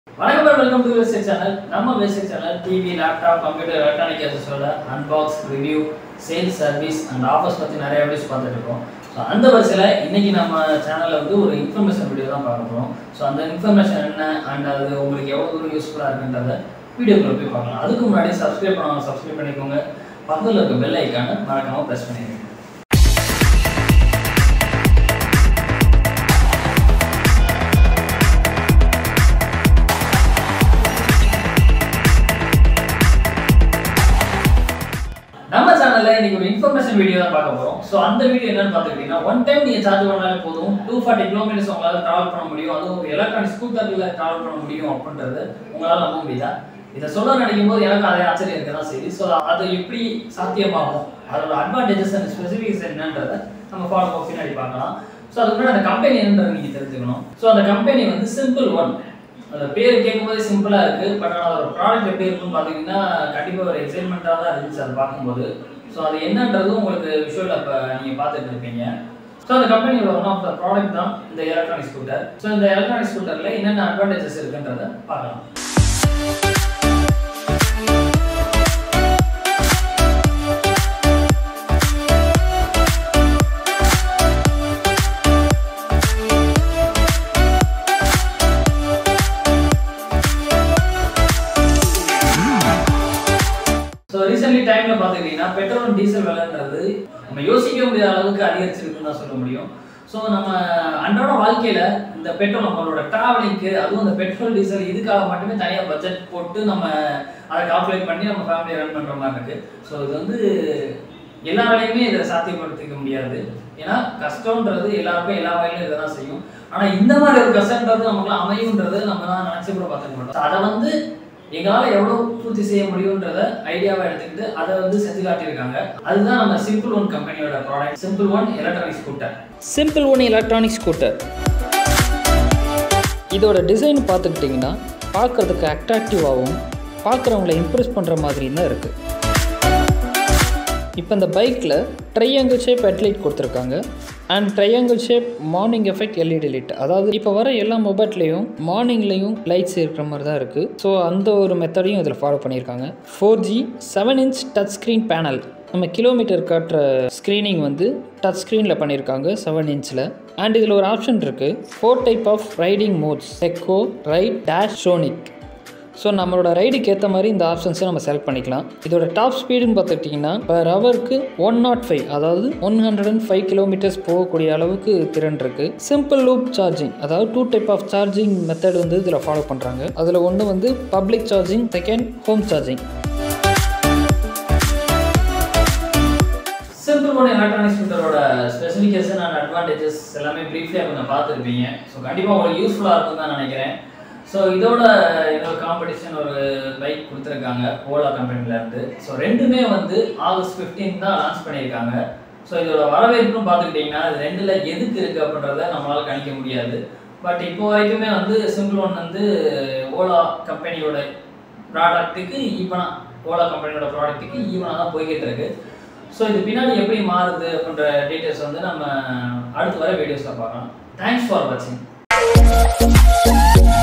வணக்கம் welcome to waste channel நம்ம waste channel TV laptop computer electronic அசஸோட unbox review sales service and offers பற்றி நிறைய videos பார்த்துட்டு இருக்கோம் ஸோ அந்த வரிசையில் இன்னைக்கு நம்ம சேனலில் வந்து ஒரு இன்ஃபர்மேஷன் வீடியோ தான் பார்க்க போகிறோம் ஸோ அந்த இன்ஃபர்மேஷன் என்ன அண்ட் அது உங்களுக்கு எவ்வளோ தூரம் யூஸ்ஃபுல்லாக இருக்குன்றத வீடியோக்குள்ள போய் பார்க்கலாம் அதுக்கு முன்னாடி சப்ஸ்கிரைப் பண்ணாமல் சப்ஸ்கிரைப் பண்ணிக்கோங்க பக்கத்தில் இருக்க பெல் ஐக்கானை மறக்காமல் ப்ரெஸ் பண்ணிடுங்க நம்ம சேனல்ல இன்னைக்கு ஒரு இன்ஃபர்மேஷன் வீடியோ தான் பார்க்க போறோம் ஸோ அந்த வீடியோ என்னன்னு பார்த்துக்கிட்டீங்கன்னா ஒன் டைம் நீங்க சார்ஜ் பண்ணாலே போதும் டூ ஃபார்ட்டி கிலோமீட்டர்ஸ் உங்களால டிராவல் பண்ண முடியும் அதுவும் ஒரு எலக்ட்ரானிக் ஸ்கூட்டர்ல டிராவல் பண்ண முடியும் அப்படின்றது உங்களால நம்ப முடியுதா இதை சொல்ல நினைக்கும் போது எனக்கு அதே ஆச்சரியம் இருக்க தான் சரி ஸோ அது எப்படி சாத்தியமாகும் அதோட அட்வான்டேஜஸ் அண்ட் ஸ்பெசிஃபிகேஷன் என்னன்றதை நம்ம ஃபாலோ பின்னாடி பார்க்கலாம் ஸோ அதுக்கு முன்னாடி அந்த கம்பெனி என்னன்றதை நீங்க தெரிஞ்சுக்கணும் ஸோ அந்த கம்பெனி வந்து சிம்பிள் ஒன் அந்த பேர் கேட்கும்போது சிம்பிளாக இருக்குது பட் ஆனால் அதோட ப்ராடக்ட் எப்படி இருக்குன்னு பார்த்தீங்கன்னா கண்டிப்பாக ஒரு எக்ஸைட்மெண்ட்டாக தான் இருந்துச்சு அதை பார்க்கும்போது ஸோ அது என்னன்றது உங்களுக்கு விஷுவல் அப்போ நீங்கள் பார்த்துட்டு இருப்பீங்க ஸோ அந்த கம்பெனியோட ஒன் ஆஃப் த ப்ராடக்ட் தான் இந்த எலக்ட்ரானிக் ஸ்கூட்டர் ஸோ இந்த எலக்ட்ரானிக் ஸ்கூட்டரில் என்னென்ன அட்வான்டேஜஸ் இருக்குன்றதை பார்க்கலாம் ஸோ ரீசென்ட்லி டைம்ல பார்த்துக்கிட்டீங்கன்னா பெட்ரோல் டீசல் விலைன்றது நம்ம யோசிக்க முடியாத அளவுக்கு அதிகரிச்சிருக்குன்னு தான் சொல்ல முடியும் ஸோ நம்ம அன்றாட வாழ்க்கையில இந்த பெட்ரோல் நம்மளோட டிராவலிங்க்கு அதுவும் இந்த பெட்ரோல் டீசல் இதுக்காக மட்டுமே தனியாக பட்ஜெட் போட்டு நம்ம அதை கால்குலேட் பண்ணி நம்ம ஃபேமிலியை ரன் பண்ற மாதிரி இருக்கு ஸோ இது வந்து எல்லாராலையுமே இதை சாத்தியப்படுத்திக்க முடியாது ஏன்னா கஷ்டம்ன்றது எல்லாருக்கும் எல்லா வகையிலும் இதை தான் செய்யும் ஆனா இந்த மாதிரி ஒரு கஷ்டன்றது நமக்குலாம் அமையுன்றது நம்ம தான் நினைச்சு கூட பார்த்துக்க மாட்டோம் அதை வந்து எங்களால் எவ்வளோ பூர்த்தி செய்ய முடியுன்றத ஐடியாவை எடுத்துக்கிட்டு அதை வந்து செஞ்சு காட்டியிருக்காங்க அதுதான் நம்ம சிம்பிள் ஒன் கம்பெனியோட product Simple One electronic scooter Simple One electronic scooter இதோட டிசைன் பார்த்துக்கிட்டிங்கன்னா பார்க்குறதுக்கு அட்ராக்டிவாகவும் பார்க்குறவங்கள இம்ப்ரெஸ் பண்ணுற மாதிரி தான் இருக்குது இப்போ இந்த பைக்கில் ட்ரையாங்கிள் ஷேப் ஹெட்லைட் கொடுத்துருக்காங்க and triangle shape morning effect LED light அதாவது இப்போ வர எல்லா மொபைல்லையும் மார்னிங்லேயும் லைட்ஸ் இருக்கிற மாதிரி தான் இருக்குது ஸோ அந்த ஒரு மெத்தடையும் இதில் ஃபாலோ பண்ணியிருக்காங்க four G seven inch touch screen panel நம்ம கிலோமீட்டர் காட்டுற ஸ்க்ரீனிங் வந்து டச் ஸ்க்ரீனில் பண்ணியிருக்காங்க செவன் இன்ச்சில் அண்ட் இதில் ஒரு ஆப்ஷன் இருக்குது four type of riding modes eco ride dash sonic so நம்மளோட ரைடுக்கு ஏற்ற மாதிரி இந்த ஆப்ஷன்ஸை நம்ம செலக்ட் பண்ணிக்கலாம் இதோட டாப் ஸ்பீடுன்னு பார்த்துக்கிட்டிங்கன்னா பர் ஹவருக்கு ஒன் நாட் ஃபைவ் அதாவது one hundred and five kilometres போகக்கூடிய அளவுக்கு திறன் இருக்குது சிம்பிள் லூப் சார்ஜிங் அதாவது two type of charging method வந்து இதில் ஃபாலோ பண்ணுறாங்க அதில் ஒன்று வந்து public charging second home charging Simple One electronic ஸ்கூட்டரோட ஸ்பெசிஃபிகேஷன் அண்ட் அட்வான்டேஜஸ் எல்லாமே ப்ரீஃப்லியாக கொஞ்சம் பார்த்துருப்பீங்க ஸோ கண்டிப்பாக உங்களுக்கு யூஸ்ஃபுல்லாக இருக்கும் தான் நினைக்கிறேன் ஸோ இதோட இன்னொரு காம்படிஷன் ஒரு பைக் கொடுத்துருக்காங்க ஓலா கம்பெனிலேருந்து ஸோ ரெண்டுமே வந்து ஆகஸ்ட் 15 தான் லான்ச் பண்ணியிருக்காங்க ஸோ இதோட வரவேற்புன்னு பார்த்துக்கிட்டிங்கன்னா இது ரெண்டில் எதுக்கு இருக்குது அப்படின்றத நம்மளால் கணிக்க முடியாது பட் இப்போ வரைக்குமே வந்து சிம்பிள் ஒன் வந்து ஓலா கம்பெனியோட ப்ராடக்ட்டுக்கு ஈவனாக ஓலா கம்பெனியோட ப்ராடக்ட்டுக்கு ஈவனாக தான் போய்கிட்டு இருக்கு ஸோ இது பின்னாடி எப்படி மாறுது அப்படின்ற டீட்டெயில்ஸ் வந்து நம்ம அடுத்து வர வீடியோஸில் பார்க்கலாம் தேங்க்ஸ் ஃபார் வாட்சிங்